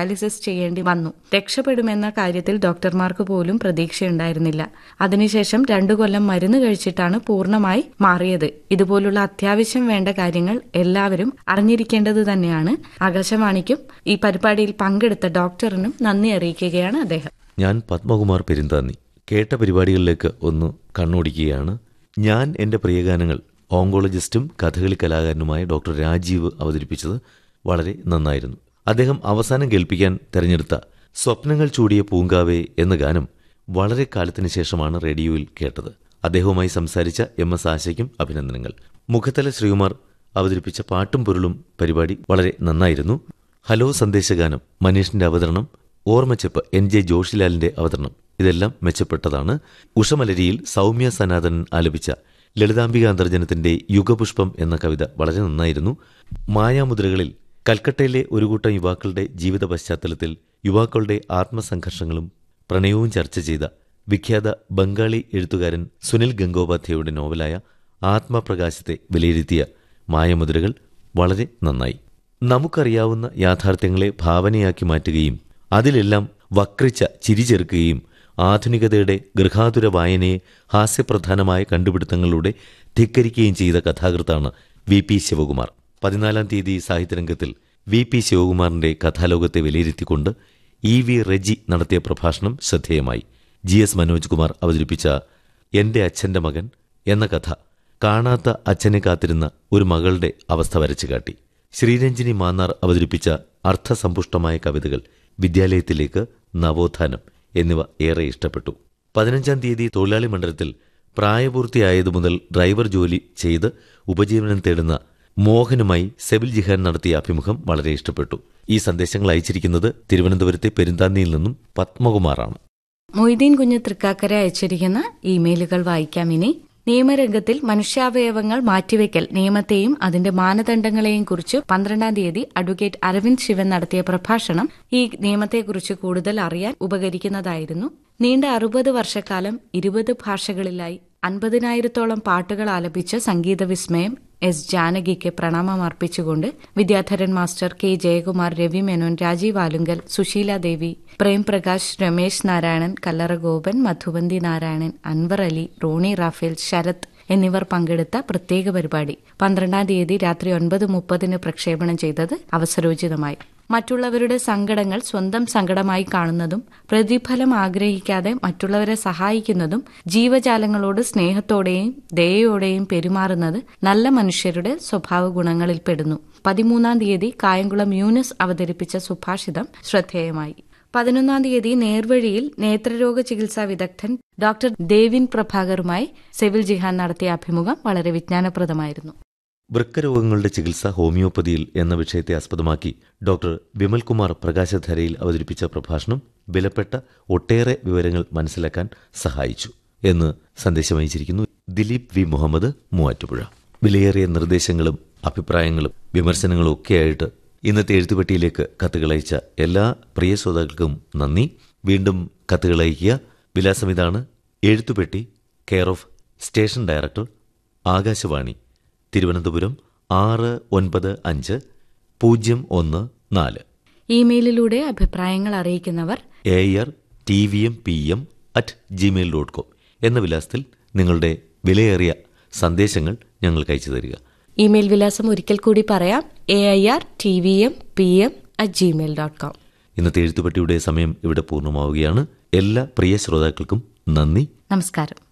dialysis ചെയ്യേണ്ടി വന്നു രക്ഷപ്പെടുമെന്ന കാര്യത്തിൽ ഡോക്ടർമാർക്ക് പോലും പ്രതീക്ഷയുണ്ടായിരുന്നില്ല അതിനുശേഷം രണ്ടു കൊല്ലം മരുന്ന് കഴിച്ചിട്ടാണ് പൂർണ്ണമായി മാറിയത് ഇതുപോലുള്ള അത്യാവശ്യം വേണ്ട കാര്യങ്ങൾ എല്ലാവരും അറിഞ്ഞിരിക്കേണ്ടത് തന്നെയാണ് ആകാശവാണിക്കും ഈ പരിപാടിയിൽ പങ്കെടുത്ത ഡോക്ടറിനും നന്ദി അറിയിക്കുകയാണ് അദ്ദേഹം ഞാൻ പത്മകുമാർ പെരുന്താന്നി കേട്ട പരിപാടികളിലേക്ക് ഒന്ന് കണ്ണോടിക്കുകയാണ് ഞാൻ എൻ്റെ പ്രിയഗാനങ്ങൾ ഓങ്കോളജിസ്റ്റും കഥകളി കലാകാരനുമായ ഡോക്ടർ രാജീവ് അവതരിപ്പിച്ചത് വളരെ നന്നായിരുന്നു അദ്ദേഹം അവസാനം കേൾപ്പിക്കാൻ തെരഞ്ഞെടുത്ത സ്വപ്നങ്ങൾ ചൂടിയ പൂങ്കാവേ എന്ന ഗാനം വളരെ കാലത്തിന് ശേഷമാണ് റേഡിയോയിൽ കേട്ടത് അദ്ദേഹവുമായി സംസാരിച്ച എം എസ് ആശയ്ക്കും അഭിനന്ദനങ്ങൾ മുഖത്തല ശ്രീകുമാർ അവതരിപ്പിച്ച പാട്ടും പൊരുളും പരിപാടി വളരെ നന്നായിരുന്നു ഹലോ സന്ദേശഗാനം മനീഷിന്റെ അവതരണം ഓർമ്മച്ചെപ്പ് എൻ ജെ ജോഷിലാലിന്റെ അവതരണം ഇതെല്ലാം മെച്ചപ്പെട്ടതാണ് ഉഷമലരിയിൽ സൗമ്യ സനാതനൻ ആലപിച്ച ലളിതാംബിക അന്തർജനത്തിന്റെ യുഗപുഷ്പം എന്ന കവിത വളരെ നന്നായിരുന്നു മായാമുദ്രകളിൽ കൽക്കട്ടയിലെ ഒരു കൂട്ടം യുവാക്കളുടെ ജീവിത പശ്ചാത്തലത്തിൽ യുവാക്കളുടെ ആത്മസംഘർഷങ്ങളും പ്രണയവും ചർച്ച ചെയ്ത വിഖ്യാത ബംഗാളി എഴുത്തുകാരൻ സുനിൽ ഗംഗോപാധ്യായയുടെ നോവലായ ആത്മപ്രകാശത്തെ വിലയിരുത്തിയ മായമുദ്രകൾ വളരെ നന്നായി നമുക്കറിയാവുന്ന യാഥാർത്ഥ്യങ്ങളെ ഭാവനയാക്കി മാറ്റുകയും അതിലെല്ലാം വക്രിച്ച ചിരി ചേർക്കുകയും ആധുനികതയുടെ ഗൃഹാതുര വായനയെ ഹാസ്യപ്രധാനമായ കണ്ടുപിടുത്തങ്ങളിലൂടെ ധിക്കരിക്കുകയും ചെയ്ത കഥാകൃത്താണ് വി പി ശിവകുമാർ പതിനാലാം തീയതി സാഹിത്യരംഗത്തിൽ വി പി ശിവകുമാറിന്റെ കഥാലോകത്തെ വിലയിരുത്തിക്കൊണ്ട് ഇ വി റെജി നടത്തിയ പ്രഭാഷണം ശ്രദ്ധേയമായി ജി എസ് മനോജ് കുമാർ അവതരിപ്പിച്ച എന്റെ അച്ഛന്റെ മകൻ എന്ന കഥ കാണാത്ത അച്ഛനെ കാത്തിരുന്ന ഒരു മകളുടെ അവസ്ഥ വരച്ചു കാട്ടി ശ്രീരഞ്ജിനി മാന്നാർ അവതരിപ്പിച്ച അർത്ഥസമ്പുഷ്ടമായ കവിതകൾ വിദ്യാലയത്തിലേക്ക് നവോത്ഥാനം എന്നിവ ഏറെ ഇഷ്ടപ്പെട്ടു പതിനഞ്ചാം തീയതി തൊഴിലാളി മണ്ഡലത്തിൽ പ്രായപൂർത്തിയായതു മുതൽ ഡ്രൈവർ ജോലി ചെയ്ത് ഉപജീവനം തേടുന്ന മോഹനുമായി സെബിൽ ജിഹാൻ നടത്തിയ അഭിമുഖം വളരെ ഇഷ്ടപ്പെട്ടു ഈ സന്ദേശങ്ങൾ അയച്ചിരിക്കുന്നത് തിരുവനന്തപുരത്തെ പെരുന്താന്നിയിൽ നിന്നും പത്മകുമാറാണ് മൊയ്തീൻ കുഞ്ഞ് തൃക്കാക്കര അയച്ചിരിക്കുന്ന ഇമെയിലുകൾ വായിക്കാം ഇനി നിയമരംഗത്തിൽ മനുഷ്യാവയവങ്ങൾ മാറ്റിവെക്കൽ നിയമത്തെയും അതിന്റെ മാനദണ്ഡങ്ങളെയും കുറിച്ച് പന്ത്രണ്ടാം തീയതി അഡ്വക്കേറ്റ് അരവിന്ദ് ശിവൻ നടത്തിയ പ്രഭാഷണം ഈ നിയമത്തെക്കുറിച്ച് കൂടുതൽ അറിയാൻ ഉപകരിക്കുന്നതായിരുന്നു നീണ്ട അറുപത് വർഷക്കാലം ഇരുപത് ഭാഷകളിലായി അൻപതിനായിരത്തോളം പാട്ടുകൾ ആലപിച്ച സംഗീത വിസ്മയം എസ് ജാനകിക്ക് പ്രണാമം അർപ്പിച്ചുകൊണ്ട് Vidyadharan master K Jayakumar Ravi Menon Rajeev Alunkal Susheela Devi Premprakash Ramesh Narayanan Kallara Gopan Madhubanti Narayanan Anwar Ali Ronnie Raphael Sarath എന്നിവർ പങ്കെടുത്ത പ്രത്യേക പരിപാടി പന്ത്രണ്ടാം തീയതി രാത്രി ഒൻപത് മുപ്പതിന് പ്രക്ഷേപണം ചെയ്തത് അവസരോചിതമായി മറ്റുള്ളവരുടെ സങ്കടങ്ങൾ സ്വന്തം സങ്കടമായി കാണുന്നതും പ്രതിഫലം ആഗ്രഹിക്കാതെ മറ്റുള്ളവരെ സഹായിക്കുന്നതും ജീവജാലങ്ങളോട് സ്നേഹത്തോടെയും ദയയോടെയും പെരുമാറുന്നത് നല്ല മനുഷ്യരുടെ സ്വഭാവ ഗുണങ്ങളിൽ പെടുന്നു പതിമൂന്നാം തീയതി കായംകുളം യൂനിസ് അവതരിപ്പിച്ച സുഭാഷിതം ശ്രദ്ധേയമായി പതിനൊന്നാം തീയതി നേർവഴിയിൽ നേത്രരോഗ ചികിത്സാ വിദഗ്ധൻ ഡോക്ടർ ദേവിൻ പ്രഭാകറുമായി സെവിൽ ജിഹാൻ നടത്തിയ അഭിമുഖം വളരെ വിജ്ഞാനപ്രദമായിരുന്നു വൃക്കരോഗങ്ങളുടെ ചികിത്സ ഹോമിയോപ്പതിയിൽ എന്ന വിഷയത്തെ ആസ്പദമാക്കി ഡോക്ടർ വിമൽകുമാർ പ്രകാശധാരയിൽ അവതരിപ്പിച്ച പ്രഭാഷണം വിലപ്പെട്ട ഒട്ടേറെ വിവരങ്ങൾ മനസ്സിലാക്കാൻ സഹായിച്ചു എന്ന് സന്ദേശം അയച്ചിരിക്കുന്നു ദിലീപ് വി മുഹമ്മദ് മൂവാറ്റുപുഴ വിലയേറിയ നിർദ്ദേശങ്ങളും അഭിപ്രായങ്ങളും വിമർശനങ്ങളും ഒക്കെയായിട്ട് ഇന്നത്തെ എഴുത്തുപെട്ടിയിലേക്ക് കത്തുകളയച്ച എല്ലാ പ്രിയ ശ്രോതാക്കൾക്കും നന്ദി വീണ്ടും കത്തുകളയക്കുക വിലാസം ഇതാണ് എഴുത്തുപെട്ടി care of station director Akashvani Thiruvananthapuram ആറ് ഒൻപത് അഞ്ച് പൂജ്യം ഒന്ന് നാല് ഇമെയിലിലൂടെ അഭിപ്രായങ്ങൾ അറിയിക്കുന്നവർ A R T V M P M at Gmail dot com എന്ന വിലാസത്തിൽ നിങ്ങളുടെ വിലയേറിയ സന്ദേശങ്ങൾ ഞങ്ങൾക്ക് അയച്ചു തരിക ഇമെയിൽ വിലാസം ഒരിക്കൽ കൂടി പറയാം A I R T V M P M at Gmail dot com ഇന്നത്തെ എഴുത്തുപട്ടിയുടെ സമയം ഇവിടെ പൂർണ്ണമാവുകയാണ് എല്ലാ പ്രിയ ശ്രോതാക്കൾക്കും നന്ദി നമസ്കാരം